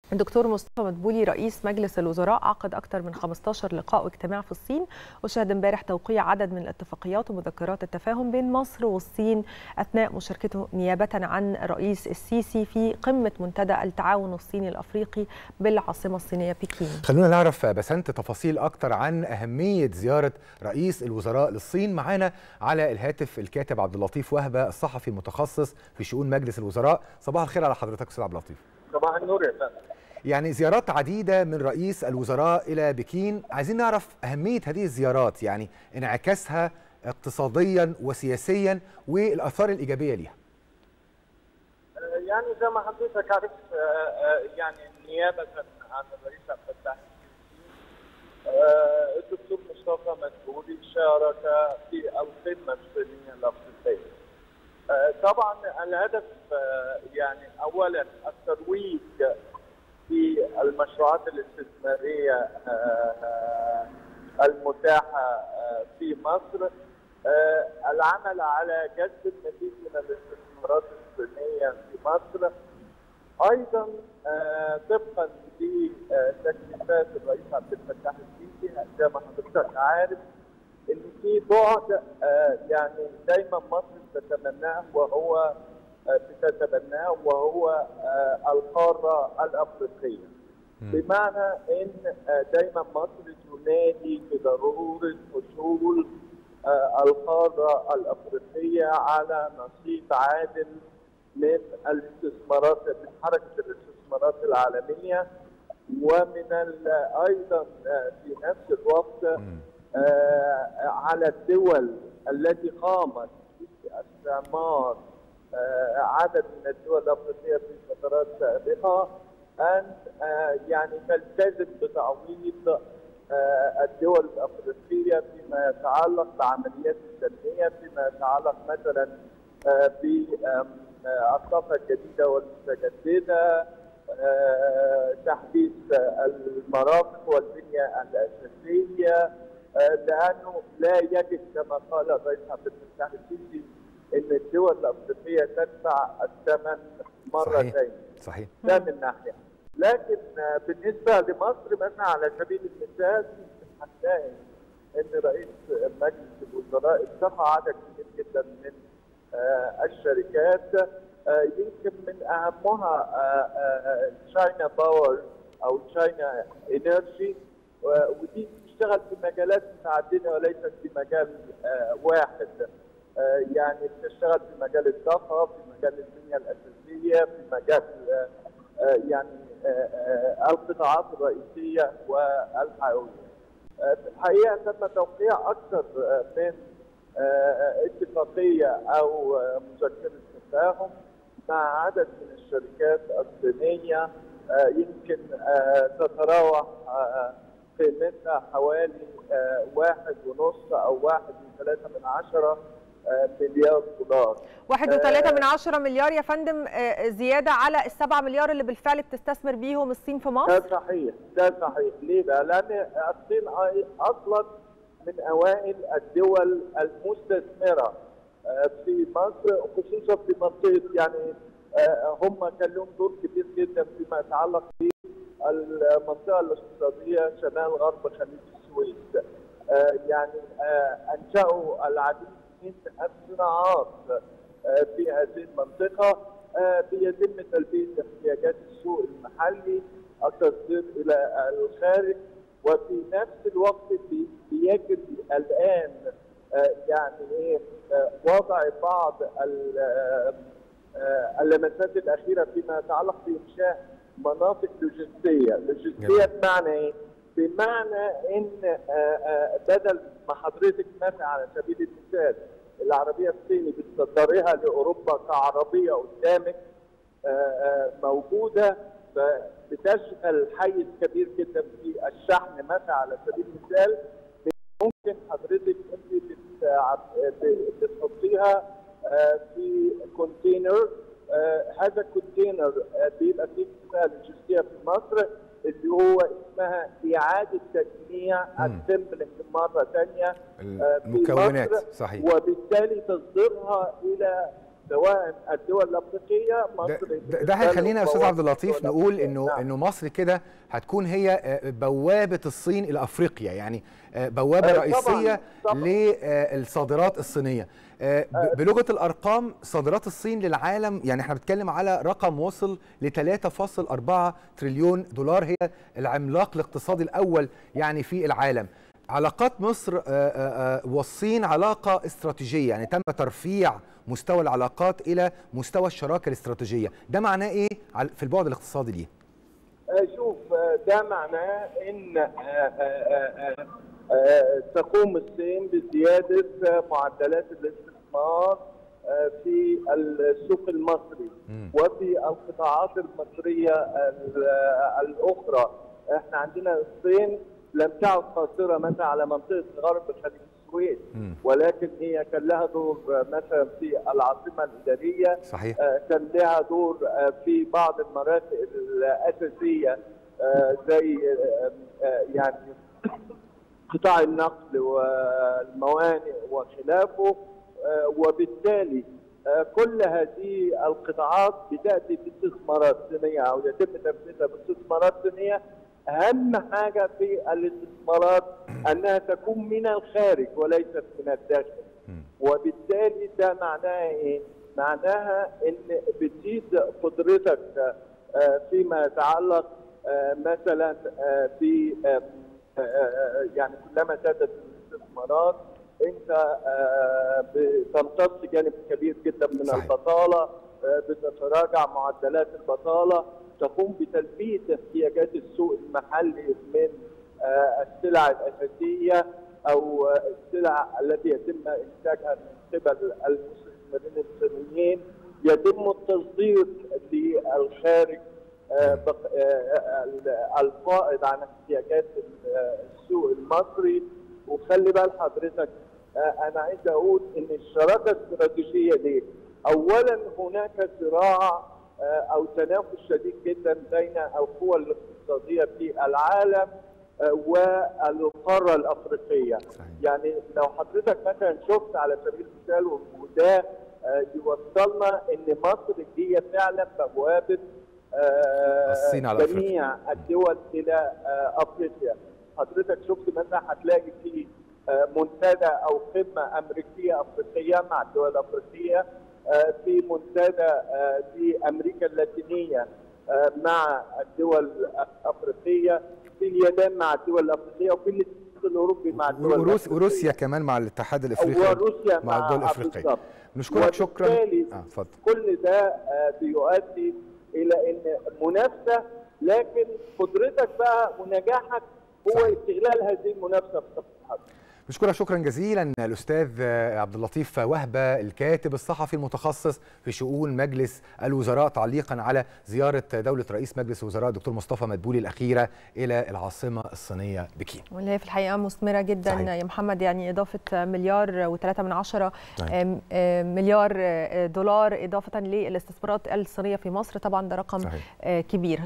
الدكتور مصطفى مدبولي رئيس مجلس الوزراء عقد أكثر من 15 لقاء واجتماع في الصين وشهد امبارح توقيع عدد من الاتفاقيات ومذكرات التفاهم بين مصر والصين أثناء مشاركته نيابة عن الرئيس السيسي في قمة منتدى التعاون الصيني الأفريقي بالعاصمة الصينية بكين خلونا نعرف بسنت تفاصيل أكتر عن أهمية زيارة رئيس الوزراء للصين معانا على الهاتف الكاتب عبد اللطيف وهبة الصحفي المتخصص في شؤون مجلس الوزراء صباح الخير على حضرتك أستاذ عبد اللطيف صباح النور يا فندم يعني زيارات عديدة من رئيس الوزراء إلى بكين عايزين نعرف أهمية هذه الزيارات يعني انعكاسها اقتصاديا وسياسيا والآثار الإيجابية ليها يعني زي ما حضرتك عارف يعني نيابة عن الرئيس عبد الفتاح الدكتور مصطفى مدبولي شارك في القمة الصينية الأفريقية طبعا الهدف يعني أولا الترويج في المشروعات الاستثماريه المتاحه في مصر العمل على جذب المزيد من الاستثمارات الصينيه في مصر ايضا طبقا لتكليفات الرئيس عبد الفتاح السيسي زي ما حضرتك عارف ان في بعد يعني دايما مصر تتمناه وهو بتتبناه وهو القاره الافريقيه. بمعنى ان دايما مصر تنادي بضروره حصول القاره الافريقيه على نصيب عادل من الاستثمارات من حركه الاستثمارات العالميه ومن ايضا في نفس الوقت على الدول التي قامت باستعمار عدد من الدول الافريقيه في فترات سابقه ان يعني تلتزم بتعويض الدول الافريقيه فيما يتعلق بعمليات التنميه فيما يتعلق مثلا بالطاقه الجديده والمتجدده تحديث المرافق والبنيه الاساسيه لانه لا يجب كما قال الرئيس عبد الفتاح السيسي ان الدول الافريقيه تدفع الثمن مرتين صحيح صحيح ده من ناحيه لكن بالنسبه لمصر مثلا على سبيل المثال هنلاقي ان رئيس مجلس الوزراء اتفق عدد كبير جدا من الشركات يمكن من اهمها تشاينا باور او تشاينا انرجي ودي بتشتغل في مجالات متعدده وليست في مجال واحد يعني بتشتغل في مجال الطاقه في مجال البنيه الاساسيه في مجال يعني القطاعات الرئيسيه والحيويه. في الحقيقه تم توقيع اكثر من اتفاقيه او مذكره تفاهم مع عدد من الشركات الصينيه يمكن تتراوح قيمتها حوالي واحد ونص او واحد وثلاثة من عشرة مليار دولار واحد وثلاثة من عشرة مليار يا فندم زيادة على السبعة مليار اللي بالفعل بتستثمر بيهم الصين في مصر ده صحيح ده صحيح ليه بقى؟ لأن الصين أصلا من أوائل الدول المستثمرة في مصر خصوصا في منطقة يعني هم كان لهم دور كبير جدا فيما يتعلق بالمنطقة الاقتصادية شمال غرب خليج السويس يعني انشأوا العديد من الصناعات في هذه المنطقة بيتم تلبية احتياجات السوق المحلي التصدير إلى الخارج وفي نفس الوقت بيجري الآن يعني ايه وضع بعض اللمسات الأخيرة فيما يتعلق بإنشاء مناطق لوجستية، لوجستية بمعنى إيه؟ بمعنى ان بدل ما حضرتك مثلا على سبيل المثال العربيه الصيني بتصدرها لاوروبا كعربيه قدامك موجوده فبتشغل حيز كبير جدا في الشحن مثلا على سبيل المثال ممكن حضرتك انت بتحطيها في كونتينر هذا الكونتينر بيبقى فيه لوجستيه في مصر اللي هو اسمها اعاده تجميع السمبلنج مره ثانيه المكونات صحيح وبالتالي تصديرها الى سواء الدول الافريقيه ده, مصر ده, ده هيخلينا يا استاذ عبد اللطيف نقول انه انه مصر كده هتكون هي بوابه الصين الى افريقيا يعني بوابه رئيسيه للصادرات الصينيه بلغه الارقام صادرات الصين للعالم يعني احنا بنتكلم على رقم وصل ل 3.4 تريليون دولار هي العملاق الاقتصادي الاول يعني في العالم علاقات مصر والصين علاقه استراتيجيه يعني تم ترفيع مستوى العلاقات الى مستوى الشراكه الاستراتيجيه ده معناه ايه في البعد الاقتصادي ليه شوف ده معناه ان تقوم الصين بزياده معدلات الاستثمار في السوق المصري وفي القطاعات المصريه الاخرى احنا عندنا الصين لم تعد قاصره مثلا على منطقه غرب خليج السويس ولكن هي كان لها دور مثلا في العاصمه الاداريه صحيح كان لها دور في بعض المرافق الاساسيه زي يعني قطاع النقل والموانئ وخلافه وبالتالي كل هذه القطاعات بتاتي باستثمارات صينيه او يتم تنفيذها باستثمارات صينيه اهم حاجه في الاستثمارات انها تكون من الخارج وليست من الداخل وبالتالي ده معناها ايه؟ معناها ان بتزيد قدرتك فيما يتعلق مثلا ب يعني كلما زادت الاستثمارات انت بتمتص جانب كبير جدا من صحيح. البطاله بتتراجع معدلات البطاله تقوم بتلبيه احتياجات السوق المحلي من السلع الاساسيه او السلع التي يتم انتاجها من قبل المستثمرين الصينيين يتم التصدير للخارج الفائض عن احتياجات السوق المصري وخلي بال حضرتك انا عايز اقول ان الشراكه الاستراتيجيه دي اولا هناك صراع او تنافس شديد جدا بين القوى الاقتصاديه في العالم والقاره الافريقيه صحيح. يعني لو حضرتك مثلا شفت على سبيل المثال وده يوصلنا ان مصر هي فعلا بوابه الصين على جميع أفريقيا. الدول الى افريقيا حضرتك شفت مثلا هتلاقي في منتدى او قمه امريكيه افريقيه مع الدول الافريقيه في منتدى في امريكا اللاتينيه مع الدول الافريقيه في اليابان مع الدول الافريقيه وفي الاتحاد الاوروبي مع الدول وروس وروسيا كمان مع الاتحاد الافريقي وروسيا مع الدول الافريقيه نشكرك شكرا اه اتفضل كل ده بيؤدي الى ان منافسه لكن قدرتك بقى ونجاحك هو صحيح. استغلال هذه المنافسه بصحتها بشكرك شكرا جزيلا الاستاذ عبد اللطيف وهبه الكاتب الصحفي المتخصص في شؤون مجلس الوزراء تعليقا على زياره دوله رئيس مجلس الوزراء الدكتور مصطفى مدبولي الاخيره الى العاصمه الصينيه بكين. واللي هي في الحقيقه مثمره جدا صحيح. يا محمد يعني اضافه مليار و3 من عشرة مليار دولار اضافه للاستثمارات الصينيه في مصر طبعا ده رقم صحيح. كبير